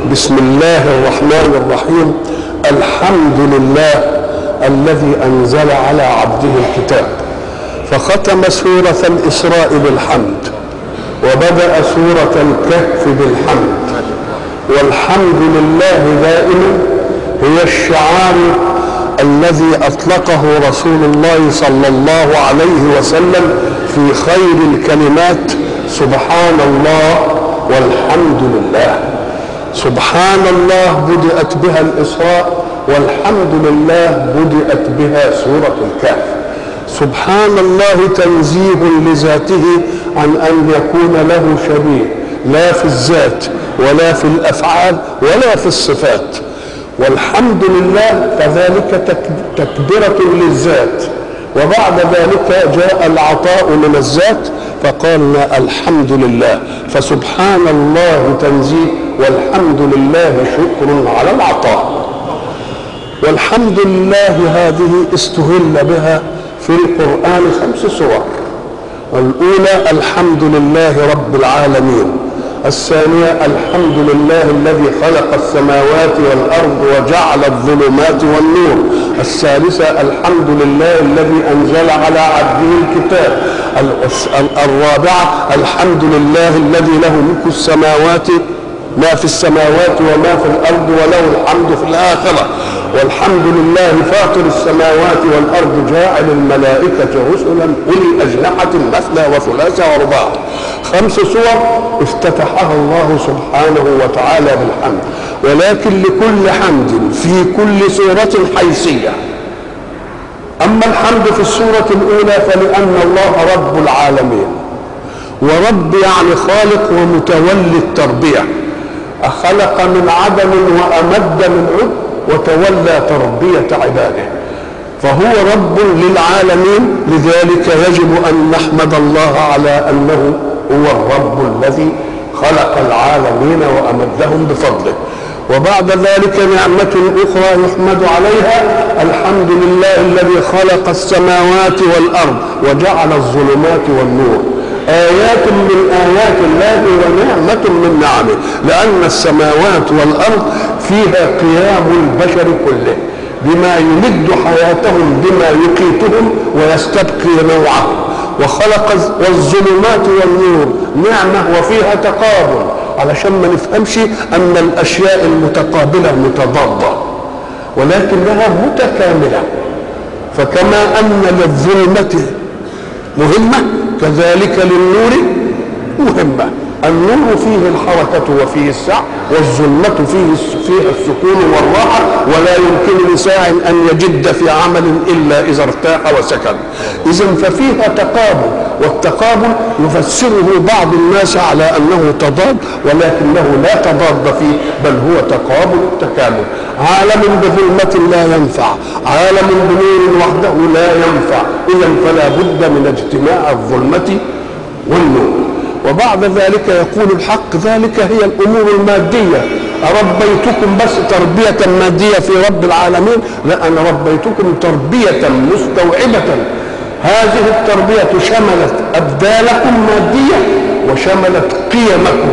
بسم الله الرحمن الرحيم الحمد لله الذي انزل على عبده الكتاب فختم سوره الاسراء بالحمد وبدا سوره الكهف بالحمد والحمد لله دائما هي الشعار الذي اطلقه رسول الله صلى الله عليه وسلم في خير الكلمات سبحان الله والحمد لله سبحان الله بدأت بها الإسراء والحمد لله بدأت بها سورة الكهف سبحان الله تنزيه لذاته عن أن يكون له شبيه لا في الذات ولا في الأفعال ولا في الصفات والحمد لله كذلك تكبرة للذات وبعد ذلك جاء العطاء من الذات فقالنا الحمد لله فسبحان الله تنزيه والحمد لله شكر على العطاء والحمد لله هذه استهل بها في القرآن خمس سور الأولى الحمد لله رب العالمين الثانية الحمد لله الذي خلق السماوات والأرض وجعل الظلمات والنور الثالثة الحمد لله الذي أنزل على عبده الكتاب الرابعة الحمد لله الذي له ملك السماوات ما في السماوات وما في الأرض وله الحمد في الآخرة والحمد لله فاطر السماوات والأرض جاعل الملائكة رسلا أولي أجنحة مثنى وثلاث ورباع خمس سور افتتحها الله سبحانه وتعالى بالحمد ولكن لكل حمد في كل سورة حيثية أما الحمد في السورة الأولى فلأن الله رب العالمين ورب يعني خالق ومتولي التربية خلق من عدم وأمد من عد وتولى تربية عباده فهو رب للعالمين لذلك يجب أن نحمد الله على أنه هو الرب الذي خلق العالمين وأمدهم بفضله وبعد ذلك نعمة أخرى يحمد عليها الحمد لله الذي خلق السماوات والأرض وجعل الظلمات والنور آيات من آيات الله ونعمة من نعمه لأن السماوات والأرض فيها قيام البشر كله بما يمد حياتهم بما يقيتهم ويستبقي نوعهم وخلق والظلمات والنور نعمة وفيها تقابل علشان ما نفهمش أن الأشياء المتقابلة متضادة ولكنها متكاملة فكما أن للظلمة مهمة كذلك للنور مهمة النور فيه الحركة وفيه السعي والظلمة فيه فيها السكون والراحة ولا يمكن لساع أن يجد في عمل إلا إذا ارتاح وسكن إذا ففيها تقابل والتقابل يفسره بعض الناس على أنه تضاد ولكنه لا تضاد فيه بل هو تقابل التكامل عالم بظلمة لا ينفع عالم بنور وحده لا ينفع إذا فلا بد من اجتماع الظلمة والنور وبعد ذلك يقول الحق ذلك هي الامور الماديه اربيتكم بس تربيه ماديه في رب العالمين لا انا ربيتكم تربيه مستوعبه هذه التربيه شملت ابدالكم ماديه وشملت قيمكم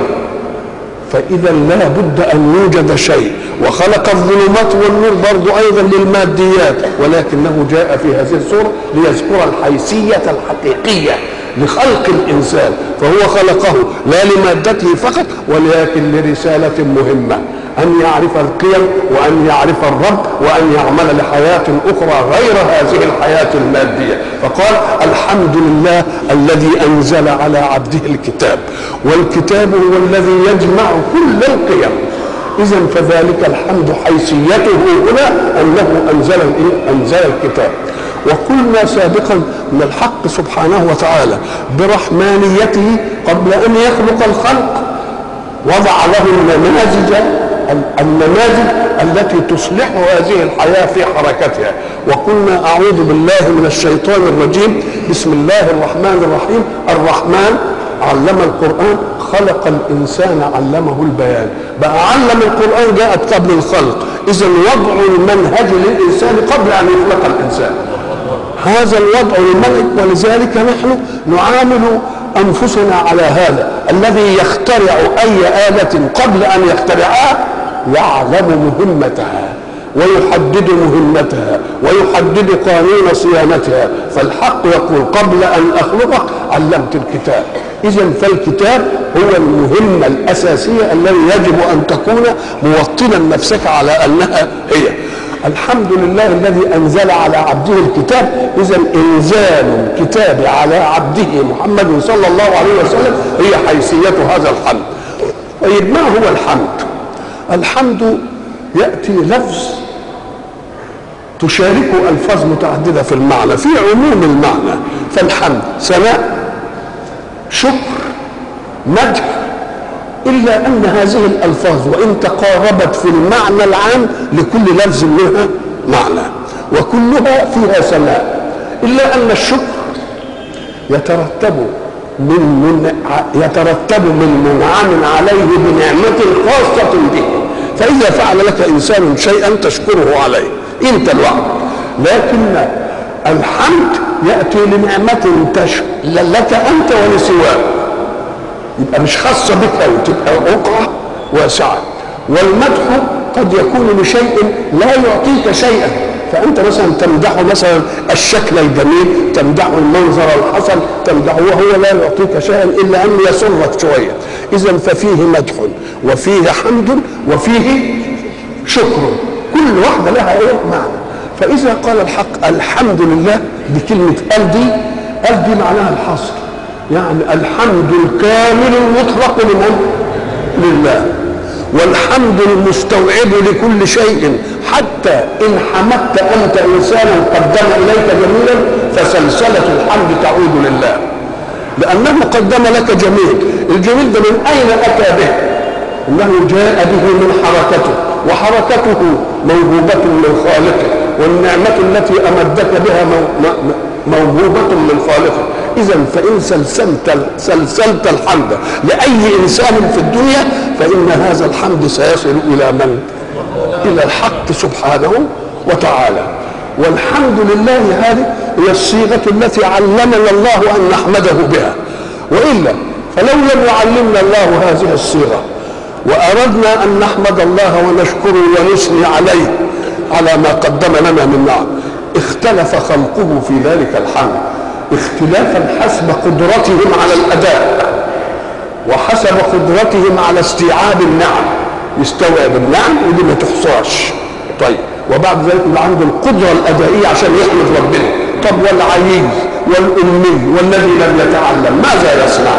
فاذا لا بد ان يوجد شيء وخلق الظلمات والنور برضو ايضا للماديات ولكنه جاء في هذه السوره ليذكر الحيثيه الحقيقيه لخلق الانسان فهو خلقه لا لمادته فقط ولكن لرساله مهمه ان يعرف القيم وان يعرف الرب وان يعمل لحياه اخرى غير هذه الحياه الماديه فقال الحمد لله الذي انزل على عبده الكتاب والكتاب هو الذي يجمع كل القيم اذا فذلك الحمد حيثيته هنا انه انزل انزل الكتاب وقلنا سابقا ان الحق سبحانه وتعالى برحمانيته قبل ان يخلق الخلق وضع له النماذج النماذج التي تصلح هذه الحياه في حركتها وقلنا اعوذ بالله من الشيطان الرجيم بسم الله الرحمن الرحيم الرحمن علم القرآن خلق الإنسان علمه البيان بقى علم القرآن جاءت قبل الخلق إذا وضع المنهج للإنسان قبل أن يخلق الإنسان هذا الوضع للمنهج ولذلك نحن نعامل انفسنا على هذا الذي يخترع اي اله قبل ان يخترعها يعلم مهمتها ويحدد مهمتها ويحدد قانون صيانتها فالحق يقول قبل ان اخلقك علمت الكتاب اذا فالكتاب هو المهمه الاساسيه التي يجب ان تكون موطنا نفسك على انها هي الحمد لله الذي انزل على عبده الكتاب اذا انزال الكتاب على عبده محمد صلى الله عليه وسلم هي حيثيه هذا الحمد طيب ما هو الحمد الحمد ياتي لفظ تشاركه الفاظ متعدده في المعنى في عموم المعنى فالحمد ثناء شكر مدح الا ان هذه الالفاظ وان تقاربت في المعنى العام لكل لفظ منها معنى وكلها فيها ثناء الا ان الشكر يترتب من, من يترتب من منعم عليه بنعمة خاصة به فإذا فعل لك إنسان شيئا تشكره عليه أنت الوحد لكن الحمد يأتي لنعمة تش... لك أنت ولسواك يبقى مش خاصة بك أو تبقى وقعة واسعة والمدح قد يكون لشيء لا يعطيك شيئا فانت مثلا تمدحه مثلا الشكل الجميل تمدحه المنظر الحسن تمدحه وهو لا يعطيك شيئا الا ان يسرك شويه اذا ففيه مدح وفيه حمد وفيه شكر كل واحده لها ايه معنى فاذا قال الحق الحمد لله بكلمه ال دي ال دي معناها الحصر يعني الحمد الكامل المطلق لمن لله والحمد المستوعب لكل شيء حتى ان حمدت انت انسانا قدم اليك جميلا فسلسله الحمد تعود لله لانه قدم لك جميل الجميل ده من اين اتى به انه جاء به من حركته وحركته موهوبه من خالقه والنعمه التي امدك بها موهوبه من خالقه اذا فان سلسلت سلسلت الحمد لاي انسان في الدنيا فان هذا الحمد سيصل الى من الى الحق سبحانه وتعالى والحمد لله هذه هي الصيغه التي علمنا الله ان نحمده بها والا فلو لم يعلمنا الله هذه الصيغه واردنا ان نحمد الله ونشكره ونثني عليه على ما قدم لنا من نعم اختلف خلقه في ذلك الحمد اختلافا حسب قدرتهم على الاداء وحسب قدرتهم على استيعاب النعم يستوعب النعم ودي ما تحصاش طيب وبعد ذلك يبقى عنده القدره الادائيه عشان يحمد ربنا طب والعيي والامي والذي لم يتعلم ماذا يصنع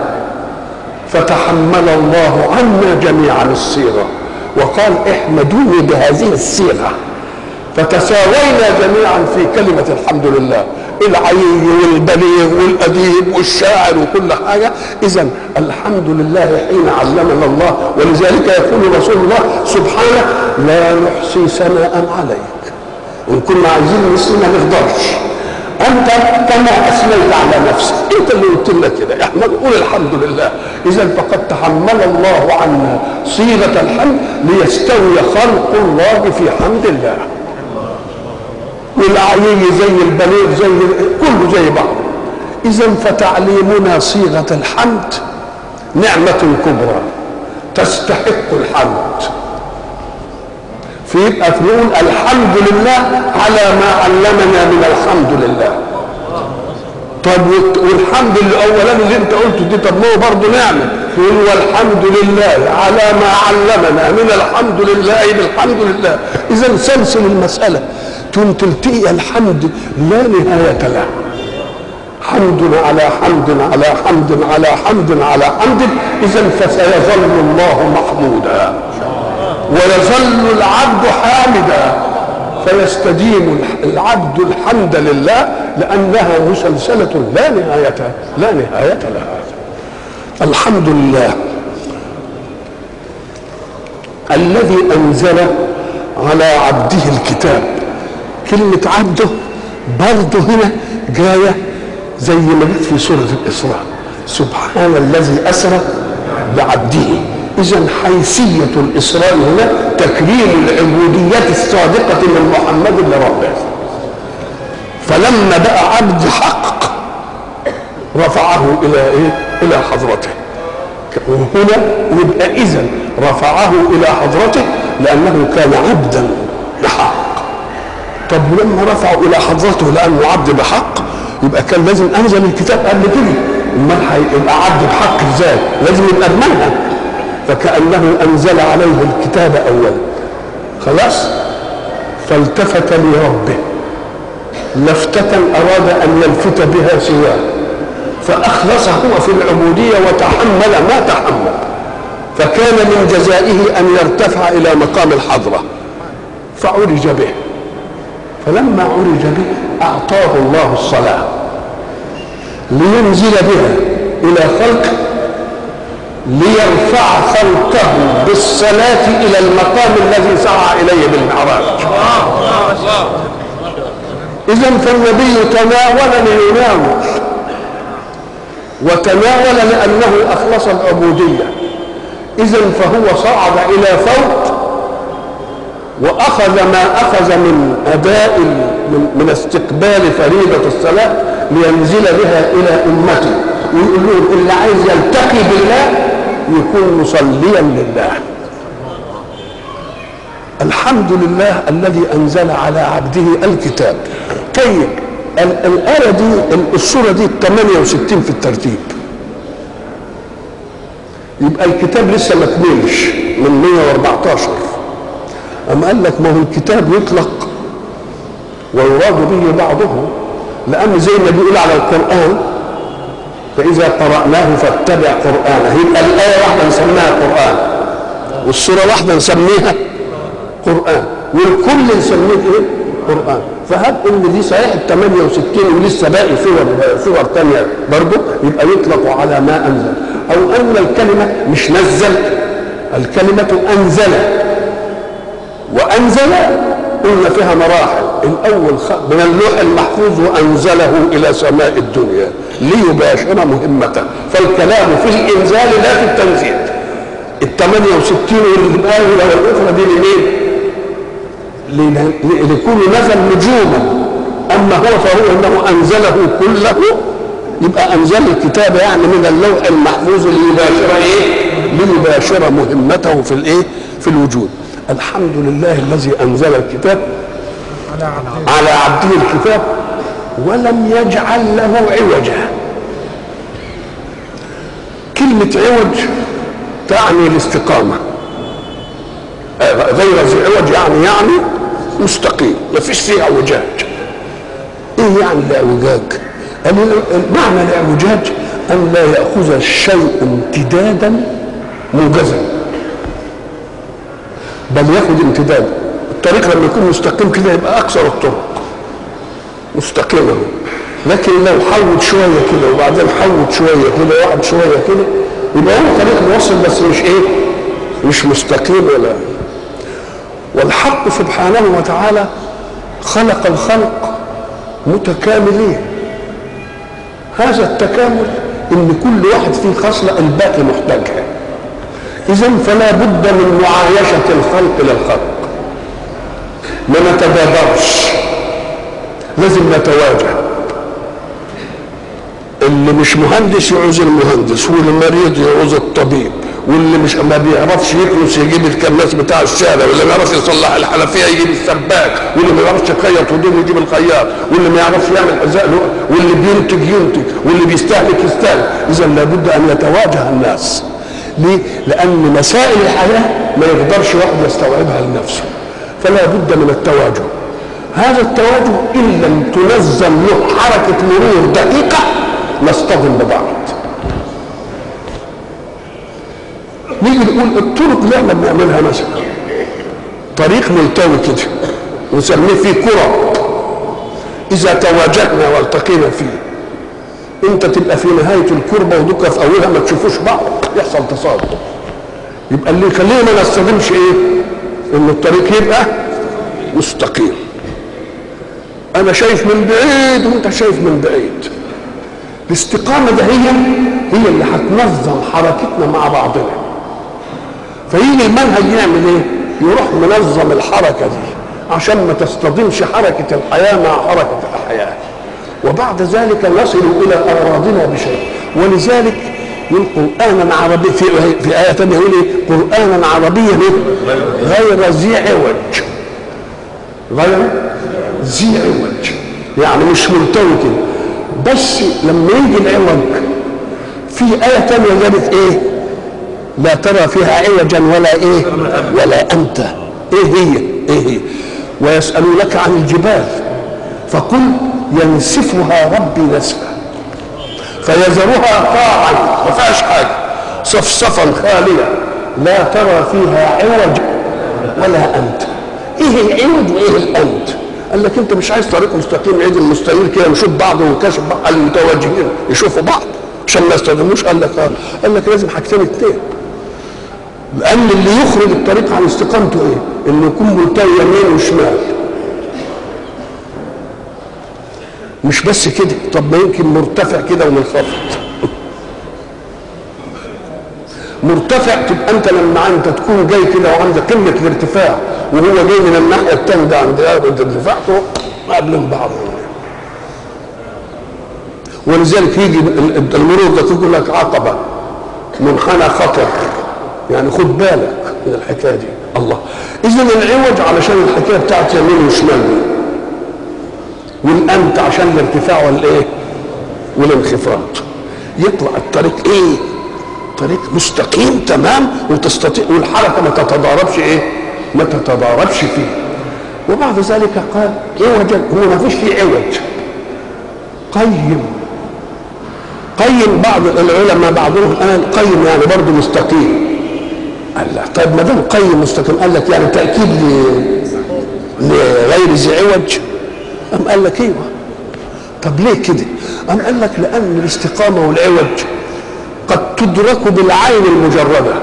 فتحمل الله عنا جميعا الصيغه وقال احمدوني بهذه الصيغه فتساوينا جميعا في كلمة الحمد لله العيي والبليغ والأديب والشاعر وكل حاجة إذا الحمد لله حين علمنا الله ولذلك يقول رسول الله سبحانه لا نحصي ثناء عليك إن كنا عايزين نسمع ما نقدرش أنت كما أثنيت على نفسك أنت اللي قلت لنا كده احنا نقول الحمد لله إذا فقد تحمل الله عنا صيغة الحمد ليستوي خلق الله في حمد الله والعيي زي البليغ زي كله زي بعض اذا فتعليمنا صيغه الحمد نعمه كبرى تستحق الحمد فيبقى نقول الحمد لله على ما علمنا من الحمد لله طب والحمد الاولاني اللي انت قلته دي طب ما هو برضه نعمه يقول والحمد لله على ما علمنا من الحمد لله بالحمد لله اذا سلسل المساله ثم تلتقي الحمد لا نهاية له حمد على حمد على حمد على حمد على حمد إذا فسيظل الله محمودا ويظل العبد حامدا فيستديم العبد الحمد لله لأنها مسلسلة لا نهاية لا نهاية لها الحمد لله الذي أنزل على عبده الكتاب كلمة عبده برضه هنا جاية زي ما جت في سورة الإسراء سبحان الذي أسرى بعبده إذا حيثية الإسراء هنا تكريم العبودية الصادقة من محمد لربه فلما بقى عبد حق رفعه الى ايه الى حضرته وهنا يبقى اذا رفعه الى حضرته لانه كان عبدا بحق طب ولما رفعه الى حضرته لانه عبد بحق يبقى كان لازم انزل الكتاب قبل كده امال هيبقى عبد بحق ازاي لازم يبقى بمنهج فكانه انزل عليه الكتاب اولا خلاص فالتفت لربه لفتة أراد أن يلفت بها سواه فأخلص هو في العبودية وتحمل ما تحمل فكان من جزائه أن يرتفع إلى مقام الحضرة فعرج به فلما عرج به أعطاه الله الصلاة لينزل بها إلى خلق ليرفع خلقه بالصلاة إلى المقام الذي سعى إليه بالمعراج إذا فالنبي تناول ليناول وتناول لأنه أخلص العبودية إذا فهو صعد إلى فوق وأخذ ما أخذ من أداء من, من استقبال فريضة الصلاة لينزل بها إلى أمته ويقول لهم اللي عايز يلتقي بالله يكون مصليا لله الحمد لله الذي انزل على عبده الكتاب طيب الايه دي السوره دي 68 في الترتيب يبقى الكتاب لسه ما كملش من 114 أما قال لك ما هو الكتاب يطلق ويراد به بعضه لأن زي ما بيقول على القرآن فإذا قرأناه فاتبع قرآنه يبقى الآية واحدة نسميها قرآن والسورة واحدة نسميها قرآن والكل نسميه إيه؟ قرآن فهب إن دي صحيح ال 68 ولسه باقي صور صور ثانية برضه يبقى يطلق على ما أنزل أو أن الكلمة مش نزل الكلمة أنزل وأنزل قلنا فيها مراحل الأول من اللوح المحفوظ وأنزله إلى سماء الدنيا ليباشر مهمته فالكلام في الإنزال لا في التنزيل ال 68 والآية والأخرى دي لمين؟ لكل نزل نجوما أما هو فهو أنه أنزله كله يبقى أنزل الكتاب يعني من اللوح المحفوظ ليباشر إيه؟ ليباشر مهمته في الإيه؟ في الوجود الحمد لله الذي أنزل الكتاب على عبده الكتاب ولم يجعل له عوجا كلمة عوج تعني الاستقامة غير ذي عوج يعني يعني مستقيم ما فيش فيه اعوجاج ايه يعني الاعوجاج معنى الاعوجاج ان لا ياخذ الشيء امتدادا موجزا بل ياخذ امتداد الطريق لما يكون مستقيم كده يبقى اكثر الطرق مستقيمة لكن لو حوت شويه كده وبعدين حوت شويه كده واحد شويه كده يبقى هو طريق موصل بس مش ايه مش مستقيم ولا والحق سبحانه وتعالى خلق الخلق متكاملين هذا التكامل ان كل واحد فيه خصله الباقي محتاجها اذا فلا بد من معايشه الخلق للخلق ما نتبادرش لازم نتواجه اللي مش مهندس يعوز المهندس والمريض يعوز الطبيب واللي مش ما بيعرفش يكنس يجيب الكناس بتاع الشارع واللي ما يعرفش يصلح الحنفيه يجيب السباك واللي ما يعرفش يخيط هدوم يجيب الخياط واللي ما يعرفش يعمل حذاء واللي بينتج ينتج واللي بيستهلك يستهلك اذا لابد ان يتواجه الناس ليه؟ لان مسائل الحياه ما يقدرش واحد يستوعبها لنفسه فلا بد من التواجه هذا التواجه ان لم تنظم له حركه مرور دقيقه نصطدم ببعض نيجي نقول الطرق اللي احنا بنعملها مثلا طريق ملتوي كده ونسميه فيه كرة إذا تواجهنا والتقينا فيه أنت تبقى في نهاية الكربة ودك في أولها ما تشوفوش بعض يحصل تصادم يبقى اللي يخلينا ما نصطدمش إيه؟ إن الطريق يبقى مستقيم أنا شايف من بعيد وأنت شايف من بعيد الاستقامة ده هي هي اللي هتنظم حركتنا مع بعضنا فيجي المنهج يعمل ايه؟ يروح منظم الحركة دي عشان ما تصطدمش حركة الحياة مع حركة الحياة وبعد ذلك نصل الى اغراضنا بشيء ولذلك يقول قرانا عربي في في ايه ثانيه يقول ايه قرانا عربيا غير ذي عوج غير ذي عوج يعني مش ملتوي كده بس لما يجي العوج في آية تانية جابت إيه؟ لا ترى فيها عوجا ولا إيه؟ ولا أنت إيه هي؟ إيه هي؟ ويسألونك عن الجبال فقل ينسفها ربي نسفا فيذرها قاعا ما فيهاش حاجة صفصفا خالية لا ترى فيها عوج ولا أنت إيه العوج وإيه الأنت؟ قال لك أنت مش عايز طريق مستقيم عيد المستقيم كده نشوف بعض ونكشف بعض المتوجهين يشوفوا بعض عشان ما يستخدموش قال لك آه. قال لك لازم حاجتين اتنين لان اللي يخرج الطريق عن استقامته ايه؟ انه يكون ملتوي يمين وشمال مش بس كده طب ما يمكن مرتفع كده ومنخفض مرتفع تبقى انت لما انت تكون جاي كده وعندك قمه الارتفاع وهو جاي من الناحيه الثانيه ده عند الارتفاع قابلين بعض ولذلك يجي المرور ده يقول لك عقبه منحنى خطر يعني خد بالك من الحكايه دي الله اذا العوج علشان الحكايه بتاعت يمين وشمال دي والانت عشان الارتفاع والايه والانخفاض يطلع الطريق ايه طريق مستقيم تمام وتستطيع والحركه ما تتضاربش ايه ما تتضاربش فيه وبعد ذلك قال عوجا هو ما فيش فيه عوج قيم قيم بعض العلماء بعضهم قال قيم يعني برضه مستقيم قال لا طيب ما دام قيم مستقيم قال لك يعني تاكيد لغير ذي عوج أم قال لك ايوه طب ليه كده؟ أم قال لك لأن الاستقامة والعوج قد تدرك بالعين المجردة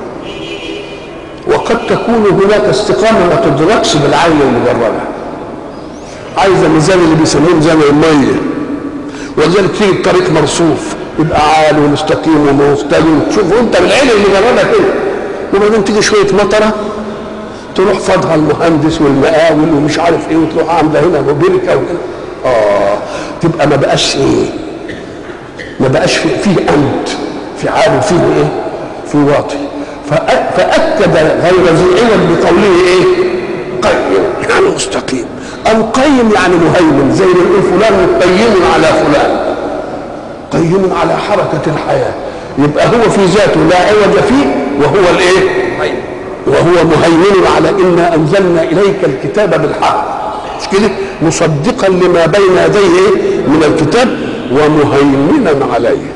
وقد تكون هناك استقامة ما تدركش بالعين المجردة عايزة ميزان اللي بيسموه ميزان المية ولذلك تيجي الطريق مرصوف يبقى عالي ومستقيم ومستوي تشوفه انت بالعين المجردة كده وبعدين تيجي شوية مطرة تروح فاضها المهندس والمقاول ومش عارف ايه وتروح عامله هنا وبركه وهنا اه تبقى ما بقاش ايه ما بقاش فيه, فيه انت في عالي فيه ايه في واطي فاكد غير ذي علم بقوله ايه قيم يعني مستقيم او قيم يعني مهيمن زي ما نقول فلان قيم على فلان قيم على حركه الحياه يبقى هو في ذاته لا عوج فيه وهو الايه وهو مهيمن على انا انزلنا اليك الكتاب بالحق مش كده مصدقا لما بين يديه من الكتاب ومهيمنا عليه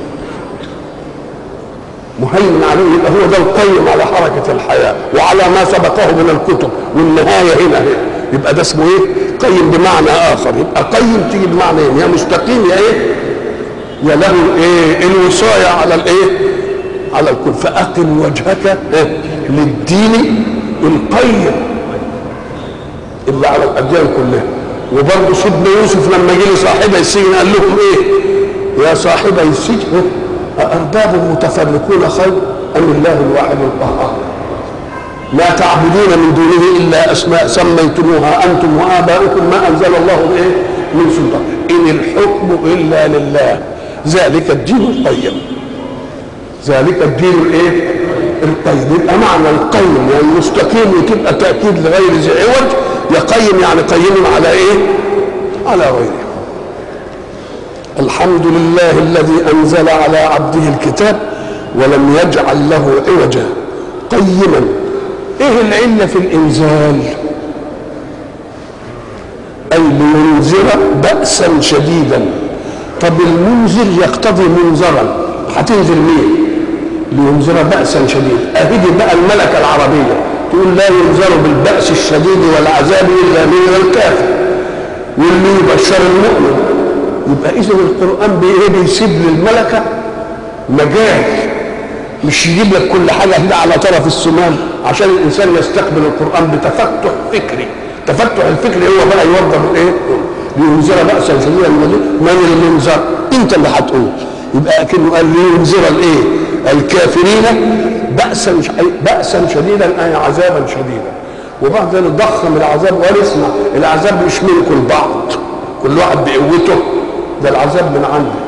مهيمن عليه يبقى هو ده القيم على حركة الحياة وعلى ما سبقه من الكتب والنهاية هنا هي. يبقى ده اسمه ايه قيم بمعنى آخر يبقى قيم تيجي بمعنى ايه يا مستقيم يا ايه يا له ايه الوصاية على الايه على الكل فأقم وجهك إيه؟ للدين القيم اللي على الأديان كلها وبرضه سيدنا يوسف لما جه لصاحبي السجن قال لهم ايه يا صاحبي السجن أأرباب متفرقون خير أم الله الواحد القهار لا تعبدون من دونه إلا أسماء سميتموها أنتم وآباؤكم ما أنزل الله بإيه من سلطان إن الحكم إلا لله ذلك الدين القيم ذلك الدين الايه القيم يبقى معنى القيم يعني مستقيم وتبقى تاكيد لغير ذي عوج يقيم يعني قيم على ايه على غيره الحمد لله الذي انزل على عبده الكتاب ولم يجعل له عوجا قيما ايه العله في الانزال اي لينذر باسا شديدا طب المنذر يقتضي منذرا هتنزل مين لينذر بأسا شديدا أهدي بقى الملكة العربية تقول لا ينذر بالبأس الشديد والعذاب إلا من الكافر واللي يبشر المؤمن يبقى إذا القرآن بإيه بيسيب للملكة مجال مش يجيب لك كل حاجة كده على طرف السمان عشان الإنسان يستقبل القرآن بتفتح فكري تفتح الفكري هو بقى يوضح إيه لينذر بأسا شديدا من المنذر أنت اللي هتقول يبقى كأنه قال لينذر الإيه الكافرين بأسا بأسا شديدا أي عذابا شديدا وبعد ذلك ضخم العذاب ونسمع العذاب مش منكم البعض كل واحد بقوته ده العذاب من عنده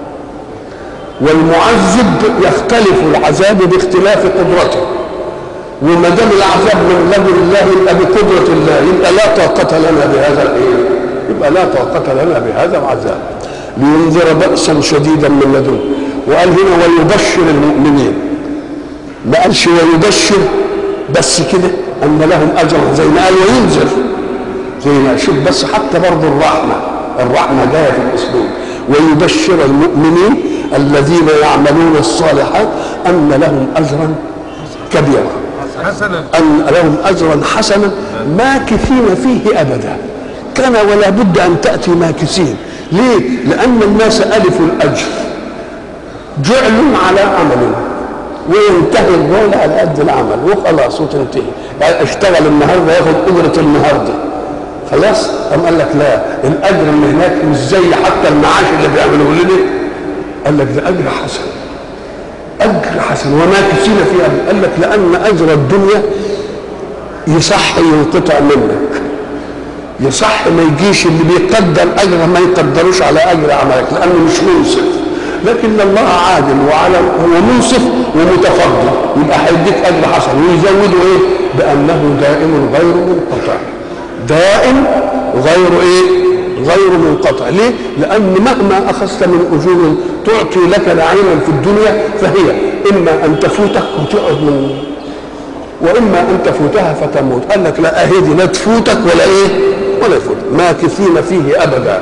والمعذب يختلف العذاب باختلاف قدرته وما دام العذاب من لدن الله يبقى بقدرة الله يبقى لا طاقة لنا بهذا الايه؟ يبقى لا طاقة لنا بهذا العذاب لينذر بأسا شديدا من لدنه وقال هنا ويبشر المؤمنين ما قالش ويبشر بس كده ان لهم اجرا زي ما قال وينذر زي ما شوف بس حتى برضه الرحمه الرحمه جايه في الاسلوب ويبشر المؤمنين الذين يعملون الصالحات ان لهم اجرا كبيرا حسنا أن لهم أجرا حسنا ماكثين فيه أبدا كان ولا بد أن تأتي ماكثين ليه؟ لأن الناس ألفوا الأجر جعلوا على عمل وينتهي الرول على قد العمل وخلاص وتنتهي يعني اشتغل النهارده ياخد أجرة النهارده خلاص قام قال لك لا الأجر اللي هناك مش زي حتى المعاش اللي بيعملوه لنا قال لك ده أجر حسن اجر حسن وما كسين فيها قال لك لان اجر الدنيا يصح ينقطع منك يصح ما يجيش اللي بيقدر اجر ما يقدروش على اجر عملك لانه مش منصف لكن الله عادل وعلى هو منصف ومتفضل يبقى هيديك اجر حسن ويزوده ايه؟ بانه دائم غير منقطع دائم غير ايه؟ غير منقطع ليه؟ لأن مهما أخذت من أجور تعطي لك نعيما في الدنيا فهي إما أن تفوتك وتقعد من وإما أن تفوتها فتموت قال لك لا أهدي لا تفوتك ولا إيه ولا يفوتك ماكثين فيه أبدا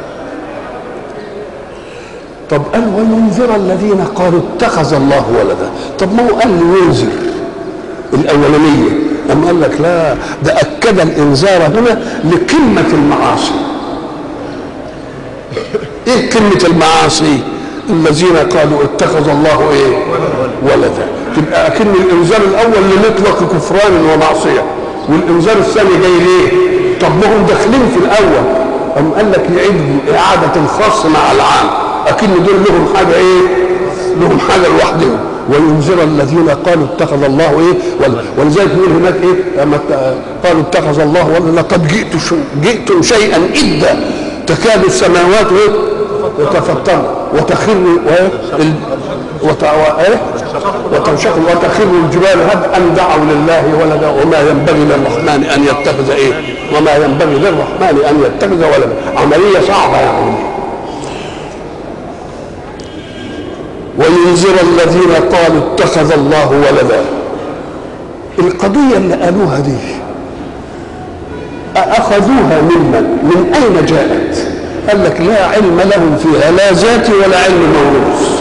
طب قال وينذر الذين قالوا اتخذ الله ولدا طب ما هو قال ينذر الأولانية أما قال لك لا ده أكد الإنذار هنا لقمة المعاصي ايه كلمة المعاصي الذين قالوا اتخذ الله ايه ولدا تبقى اكن الانذار الاول لمطلق كفران ومعصية والانذار الثاني جاي ليه طب ما هم داخلين في الاول أم قال لك يعيدوا اعادة الخاص مع العام اكن دول لهم حاجة ايه لهم حاجة لوحدهم وينذر الذين قالوا اتخذ الله ايه ولدا ولذلك يقول هناك ايه لما قالوا اتخذ الله ولدا لقد جئت جئتم شيئا ادا تكاد السماوات ايه يتفطرن وتخر ايه ال- وت- و- ايه وتنشق وتخر الجبال هبا دعوا لله ولدا وما ينبغي للرحمن ان يتخذ ايه وما ينبغي للرحمن ان يتخذ ولدا عمليه صعبه يعني وينذر الذين قالوا اتخذ الله ولدا القضيه اللي قالوها دي أخذوها ممن من أين جاءت قال لك لا علم لهم فيها لا ذاتي ولا علم موروث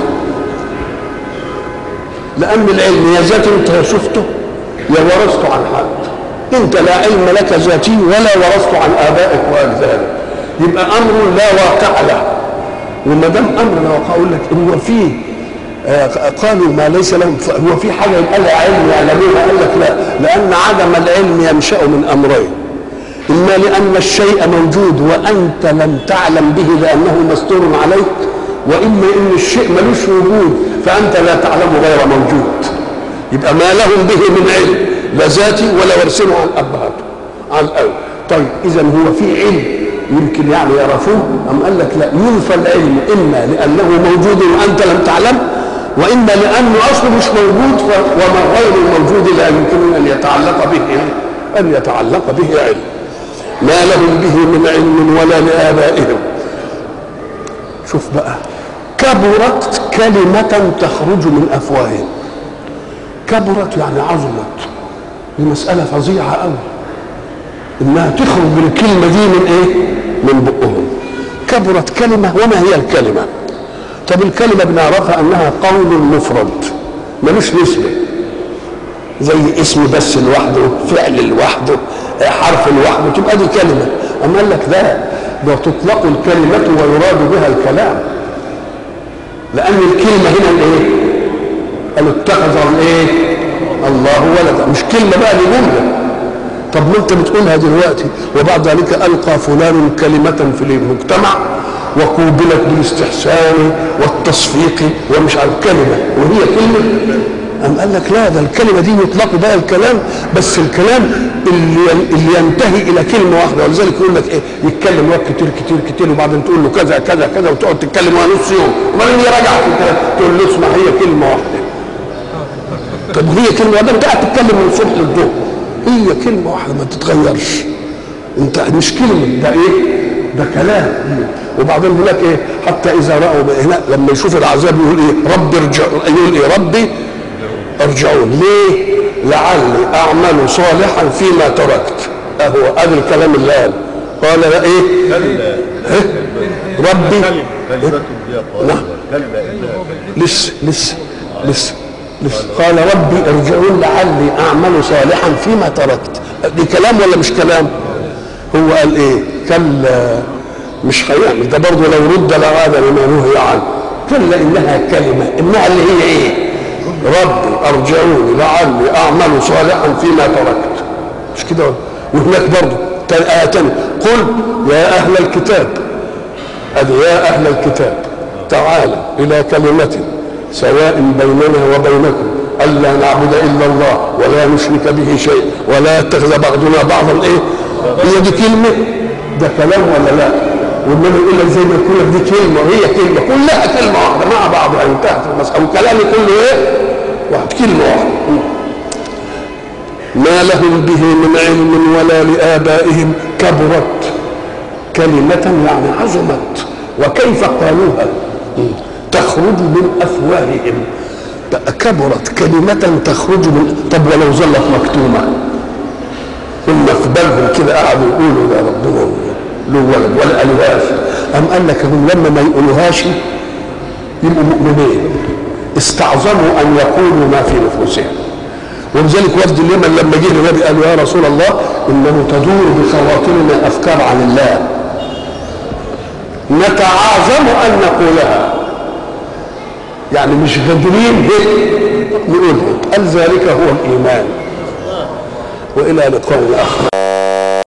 لأن العلم يا ذاتي أنت شفته يا ورثته عن حد أنت لا علم لك ذاتي ولا ورثته عن آبائك وأجدادك يبقى أمر لا واقع له وما دام أمر لا واقع أقول لك هو في آه، قالوا ما ليس لهم ف- هو في حاجة يبقى لها علم يعلمونها قال لك لا لأن عدم العلم ينشأ من أمرين إما لأن الشيء موجود وأنت لم تعلم به لأنه مستور عليك وإما إن الشيء ملوش وجود فأنت لا تعلم غير موجود يبقى ما لهم به من علم لا ذاتي ولا ورثنه عن أبهاته عن أول طيب إذا هو في علم يمكن يعني يعرفوه أم قال لك لا ينفى العلم إما لأنه موجود وأنت لم تعلم وإما لأنه أصله مش موجود ف- وما غير الموجود لا يمكن أن يتعلق به أن يتعلق به علم ما لهم به من علم ولا لآبائهم شوف بقى كبرت كلمة تخرج من أفواههم كبرت يعني عظمت دي مسألة فظيعة أوي إنها تخرج بالكلمة دي من إيه؟ من بقهم كبرت كلمة وما هي الكلمة؟ طب الكلمة بنعرفها أنها قول مفرد ملوش نسبة زي اسم بس لوحده فعل لوحده حرف لوحده تبقى دي كلمة أما قال لك لا ده تطلق الكلمة ويراد بها الكلام لأن الكلمة هنا الإيه؟ قال اتخذ الإيه؟ الله ولدا مش كلمة بقى دي جملة طب ما أنت بتقولها دلوقتي وبعد ذلك ألقى فلان كلمة في المجتمع وقوبلت بالاستحسان والتصفيق ومش عارف كلمة وهي كلمة أم قال لك لا ده الكلمة دي يطلق بقى الكلام بس الكلام اللي اللي ينتهي إلى كلمة واحدة ولذلك يقول لك إيه يتكلم وقت كتير كتير كتير وبعدين تقول له كذا كذا كذا وتقعد تتكلم معاه نص يوم وبعدين يراجع في الكلام تقول له اسمع هي كلمة واحدة طب هي كلمة واحدة أنت قاعد تتكلم من الصبح للظهر هي كلمة واحدة ما تتغيرش أنت مش كلمة ده إيه؟ ده كلام وبعدين يقول لك ايه حتى اذا راوا هنا لما يشوف العذاب يقول ايه ربي ارجع يقول ايه ربي ارجعون ليه لعلي اعمل صالحا فيما تركت اهو ادي الكلام اللي قال قال لا ايه إيه؟ ربي كلمة هي نعم. قائلة كلا إنها لسه لسه لسه لسه قال ربي ارجعون لعلي اعمل صالحا فيما تركت دي كلام ولا مش كلام هو قال ايه كلا مش هيعمل ده برضه لو رد لعاد لما نهي عنه كلا انها كلمه انها اللي هي ايه ربي ارجعوني لعلي اعمل صالحا فيما تركت مش كده ولا؟ وهناك برضه كان آية تانية قل يا أهل الكتاب أدي يا أهل الكتاب تعالى إلى كلمة سواء بيننا وبينكم ألا نعبد إلا الله ولا نشرك به شيء ولا يتخذ بعضنا بعضا إيه هي دي كلمة ده كلام ولا لا والنبي يقول لك زي ما يقول لك دي كلمة وهي كلمة كلها كلمة واحدة مع بعضها انتهت المسألة وكلامي كله إيه واحد كلمة واحدة ما لهم به من علم ولا لآبائهم كبرت كلمة يعني عظمت وكيف قالوها تخرج من أفواههم كبرت كلمة تخرج من طب ولو ظلت مكتومة هم في بالهم كده قعدوا يقولوا يا ربنا له ولد ولا قالوهاش أم قال لك هم لما ما يقولوهاش يبقوا مؤمنين استعظموا أن يقولوا ما في نفوسهم ولذلك وفد اليمن لما جه النبي قالوا يا رسول الله انه تدور بخواطرنا افكار عن الله نتعاظم ان نقولها يعني مش قادرين نقولها قال ذلك هو الايمان والى لقاء اخر